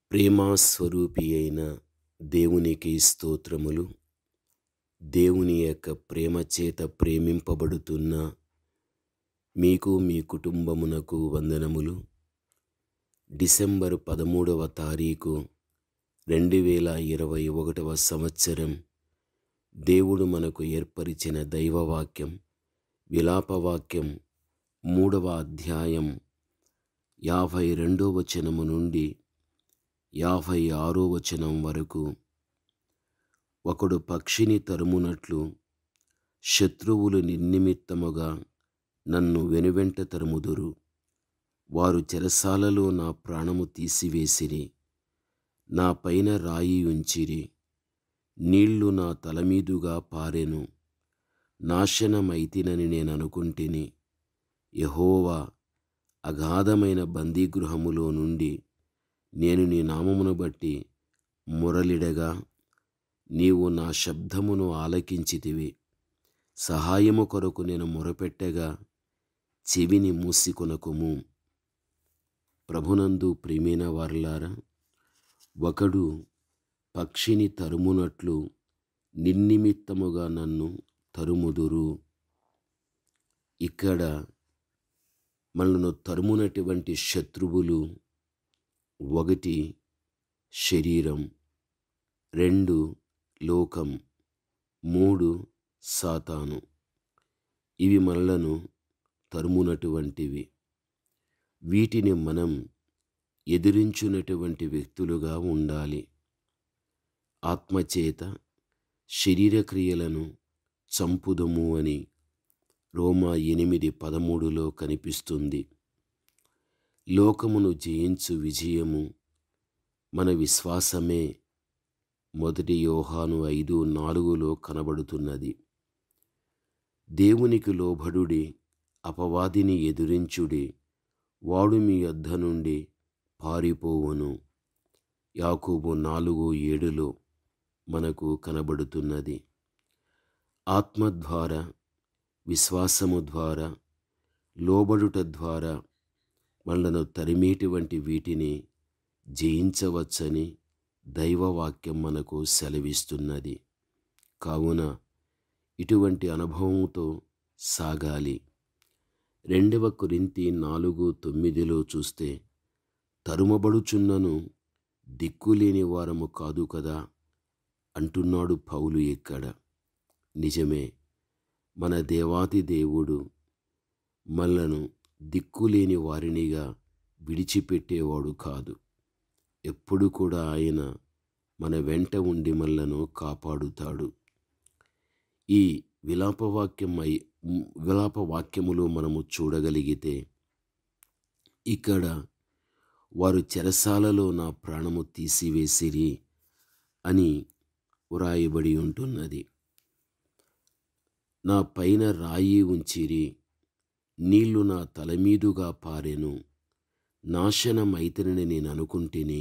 ప్రేమాస్వరూపి అయిన దేవునికి స్తోత్రములు దేవుని యొక్క ప్రేమ చేత ప్రేమింపబడుతున్న మీకు మీ కుటుంబమునకు వందనములు డిసెంబర్ పదమూడవ తారీఖు రెండు వేల ఇరవై ఒకటవ సంవత్సరం దేవుడు మనకు ఏర్పరిచిన దైవవాక్యం విలాపవాక్యం మూడవ అధ్యాయం యాభై రెండో వచనము నుండి యాభై ఆరో వచనం వరకు ఒకడు పక్షిని తరుమునట్లు శత్రువులు నిర్నిమిత్తముగా నన్ను వెనువెంట తరుముదురు వారు చెరసాలలో నా ప్రాణము తీసివేసిరి నా పైన రాయి ఉంచిరి నీళ్లు నా తలమీదుగా పారెను నాశనమైతినని నేను అనుకుంటిని యహోవా అగాధమైన బందీగృహములో నుండి నేను నీ నామమును బట్టి మురలిడగా నీవు నా శబ్దమును ఆలకించితివి సహాయము కొరకు నేను మొరపెట్టగా చెవిని మూసికొనకుము ప్రభునందు ప్రియమైన వారలారా ఒకడు పక్షిని తరుమునట్లు నిర్నిమిత్తముగా నన్ను తరుముదురు ఇక్కడ మనను తరుమునటువంటి శత్రువులు ఒకటి శరీరం రెండు లోకం మూడు సాతాను ఇవి మనలను తరుమునటువంటివి వీటిని మనం ఎదిరించున్నటువంటి వ్యక్తులుగా ఉండాలి ఆత్మచేత శరీర క్రియలను చంపుదము అని రోమా ఎనిమిది పదమూడులో కనిపిస్తుంది లోకమును జయించు విజయము మన విశ్వాసమే మొదటి యోహాను ఐదు నాలుగులో కనబడుతున్నది దేవునికి లోబడుడి అపవాదిని ఎదురించుడి వాడు మీ యొద్ద నుండి పారిపోవును యాకూబు నాలుగు ఏడులో మనకు కనబడుతున్నది ఆత్మ ద్వారా విశ్వాసము ద్వారా లోబడుట ద్వారా మనలను తరిమేటువంటి వీటిని జయించవచ్చని దైవవాక్యం మనకు సెలవిస్తున్నది కావున ఇటువంటి అనుభవంతో సాగాలి రెండవ కొరింతి నాలుగు తొమ్మిదిలో చూస్తే తరుమబడుచున్నను దిక్కులేని వారము కాదు కదా అంటున్నాడు పౌలు ఇక్కడ నిజమే మన దేవాతి దేవుడు మనలను దిక్కులేని వారినిగా విడిచిపెట్టేవాడు కాదు ఎప్పుడు కూడా ఆయన మన వెంట ఉండి మనలను కాపాడుతాడు ఈ విలాపవాక్యం విలాపవాక్యములో మనము చూడగలిగితే ఇక్కడ వారు చెరసాలలో నా ప్రాణము తీసివేసిరి అని వ్రాయబడి ఉంటున్నది నా పైన రాయి ఉంచిరి నీళ్లు నా తలమీదుగా పారెను నాశనమైతనని నేను అనుకుంటేని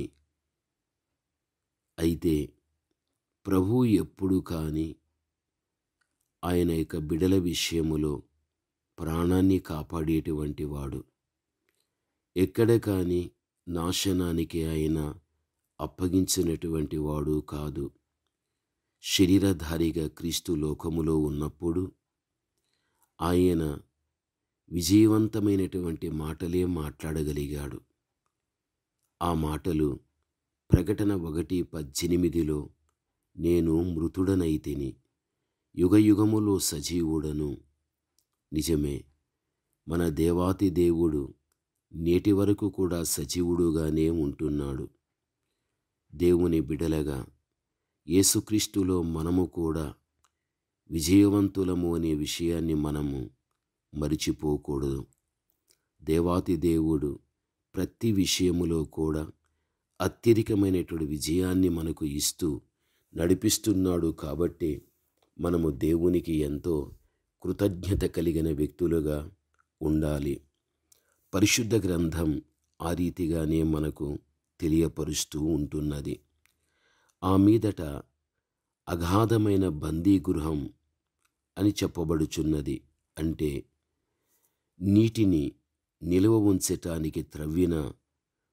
అయితే ప్రభు ఎప్పుడు కానీ ఆయన యొక్క బిడల విషయములో ప్రాణాన్ని కాపాడేటువంటి వాడు ఎక్కడ కానీ నాశనానికి ఆయన అప్పగించినటువంటి వాడు కాదు శరీరధారిగా క్రీస్తు లోకములో ఉన్నప్పుడు ఆయన విజయవంతమైనటువంటి మాటలే మాట్లాడగలిగాడు ఆ మాటలు ప్రకటన ఒకటి పద్దెనిమిదిలో నేను మృతుడనైతిని యుగయుగములో సజీవుడను నిజమే మన దేవాతి దేవుడు నేటి వరకు కూడా సజీవుడుగానే ఉంటున్నాడు దేవుని బిడలగా యేసుక్రీస్తులో మనము కూడా విజయవంతులము అనే విషయాన్ని మనము మరిచిపోకూడదు దేవాతి దేవుడు ప్రతి విషయములో కూడా అత్యధికమైనటువంటి విజయాన్ని మనకు ఇస్తూ నడిపిస్తున్నాడు కాబట్టి మనము దేవునికి ఎంతో కృతజ్ఞత కలిగిన వ్యక్తులుగా ఉండాలి పరిశుద్ధ గ్రంథం ఆ రీతిగానే మనకు తెలియపరుస్తూ ఉంటున్నది ఆ మీదట అగాధమైన బందీగృహం అని చెప్పబడుచున్నది అంటే నీటిని నిలువ ఉంచటానికి త్రవ్విన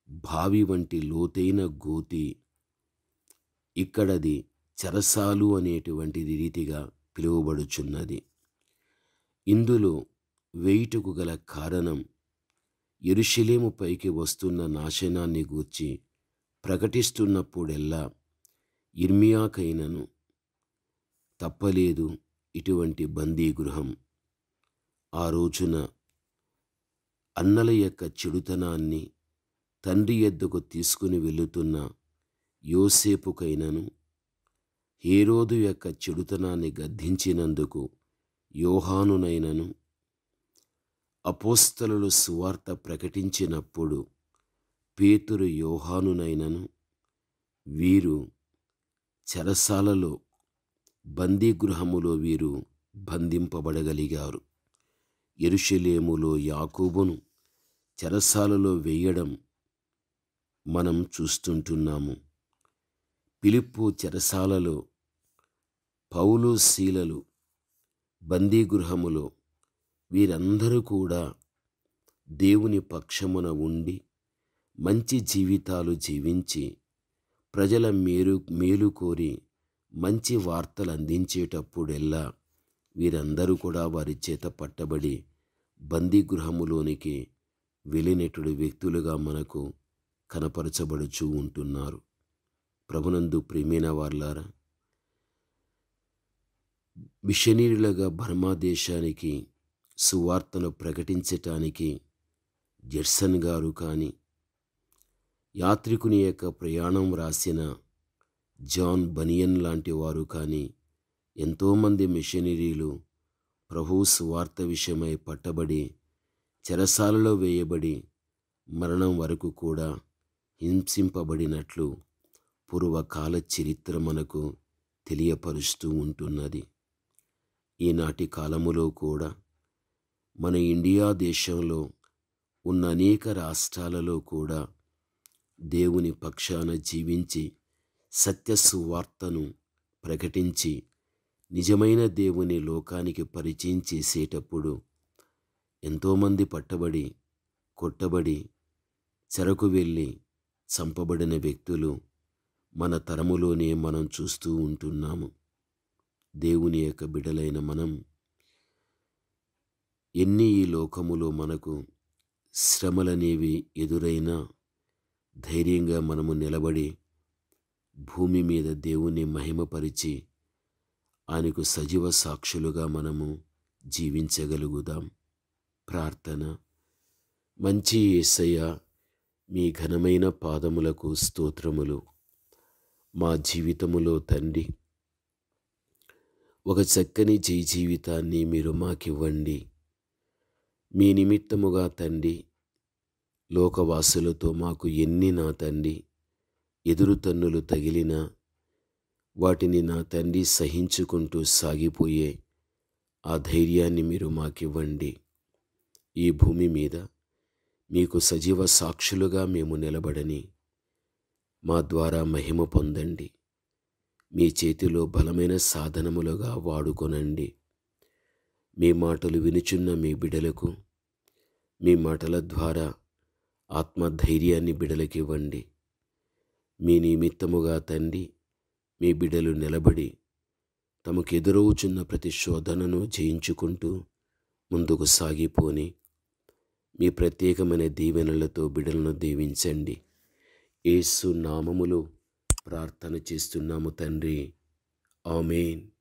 బావి వంటి లోతైన గోతి ఇక్కడది చెరసాలు అనేటువంటిది రీతిగా పిలువబడుచున్నది ఇందులో వేయుటకు గల కారణం ఎరుషలేము పైకి వస్తున్న నాశనాన్ని గూర్చి ప్రకటిస్తున్నప్పుడెల్లా ఇర్మియాకైనను తప్పలేదు ఇటువంటి బందీగృహం ఆ రోజున అన్నల యొక్క చెడుతనాన్ని తండ్రి ఎద్దకు తీసుకుని వెళుతున్న యోసేపుకైనను హేరోదు యొక్క చెడుతనాన్ని గద్దించినందుకు యోహానునైనను అపోస్తలులు సువార్త ప్రకటించినప్పుడు పేతురు యోహానునైనను వీరు చెరసాలలో బందీగృహములో వీరు బంధింపబడగలిగారు ఎరుషలేములో యాకోబును చెరసాలలో వేయడం మనం చూస్తుంటున్నాము పిలుపు చెరసాలలో పౌలు శీలలు బందీగృహములో వీరందరూ కూడా దేవుని పక్షమున ఉండి మంచి జీవితాలు జీవించి ప్రజల మేలు మేలు కోరి మంచి వార్తలు అందించేటప్పుడెల్లా వీరందరూ కూడా వారి చేత పట్టబడి బందీగృహములోనికి వెళ్ళినటువంటి వ్యక్తులుగా మనకు కనపరచబడుచూ ఉంటున్నారు ప్రభునందు ప్రేమైన వార్లారా మిషనీరులుగా బర్మా దేశానికి సువార్తను ప్రకటించటానికి జెర్సన్ గారు కానీ యాత్రికుని యొక్క ప్రయాణం రాసిన జాన్ బనియన్ లాంటి వారు కానీ ఎంతోమంది మిషనరీలు ప్రభు సువార్త విషయమై పట్టబడి చెరసాలలో వేయబడి మరణం వరకు కూడా హింసింపబడినట్లు పూర్వకాల చరిత్ర మనకు తెలియపరుస్తూ ఉంటున్నది ఈనాటి కాలములో కూడా మన ఇండియా దేశంలో ఉన్న అనేక రాష్ట్రాలలో కూడా దేవుని పక్షాన జీవించి సత్య సువార్తను ప్రకటించి నిజమైన దేవుని లోకానికి పరిచయం చేసేటప్పుడు ఎంతోమంది పట్టబడి కొట్టబడి చెరకు వెళ్ళి చంపబడిన వ్యక్తులు మన తరములోనే మనం చూస్తూ ఉంటున్నాము దేవుని యొక్క బిడలైన మనం ఎన్ని ఈ లోకములో మనకు శ్రమలనేవి ఎదురైనా ధైర్యంగా మనము నిలబడి భూమి మీద దేవుని మహిమపరిచి ఆయనకు సజీవ సాక్షులుగా మనము జీవించగలుగుదాం ప్రార్థన మంచి యేసయ్య మీ ఘనమైన పాదములకు స్తోత్రములు మా జీవితములో తండ్రి ఒక చక్కని జీ జీవితాన్ని మీరు మాకివ్వండి మీ నిమిత్తముగా తండ్రి లోకవాసులతో మాకు ఎన్ని నా తండ్రి ఎదురుతన్నులు తగిలినా వాటిని నా తండ్రి సహించుకుంటూ సాగిపోయే ఆ ధైర్యాన్ని మీరు మాకివ్వండి ఈ భూమి మీద మీకు సజీవ సాక్షులుగా మేము నిలబడని మా ద్వారా మహిమ పొందండి మీ చేతిలో బలమైన సాధనములుగా వాడుకొనండి మీ మాటలు వినుచున్న మీ బిడలకు మీ మాటల ద్వారా ఆత్మధైర్యాన్ని బిడలకివ్వండి మీ నిమిత్తముగా తండ్రి మీ బిడలు నిలబడి తమకెదురవుచున్న ప్రతి శోధనను జయించుకుంటూ ముందుకు సాగిపోని మీ ప్రత్యేకమైన దీవెనలతో బిడలను దీవించండి యేసు నామములో ప్రార్థన చేస్తున్నాము తండ్రి ఆమెన్